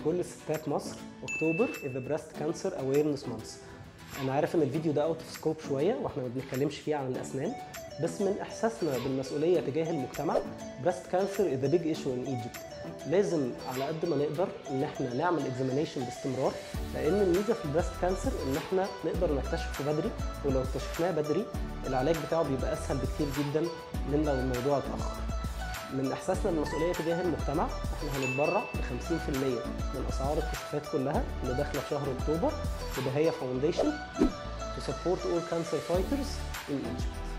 لكل ستات مصر اكتوبر is the breast cancer awareness month انا عارف ان الفيديو ده اوت اوف سكوب شويه واحنا ما بنتكلمش فيه عن الاسنان بس من احساسنا بالمسؤوليه تجاه المجتمع breast cancer is a big issue in Egypt لازم على قد ما نقدر ان احنا نعمل اكزامينيشن باستمرار لان الميزه في البريست كانسر ان احنا نقدر نكتشفه بدري ولو اكتشفناه بدري العلاج بتاعه بيبقى اسهل بكتير جدا من لو الموضوع اتاخر من احساسنا بالمسؤوليه تجاه المجتمع احنا هنتبرع ب 50% من اسعار الكشوفات كلها اللي داخله في شهر اكتوبر وده هي فاونديشن to support all cancer fighters in Egypt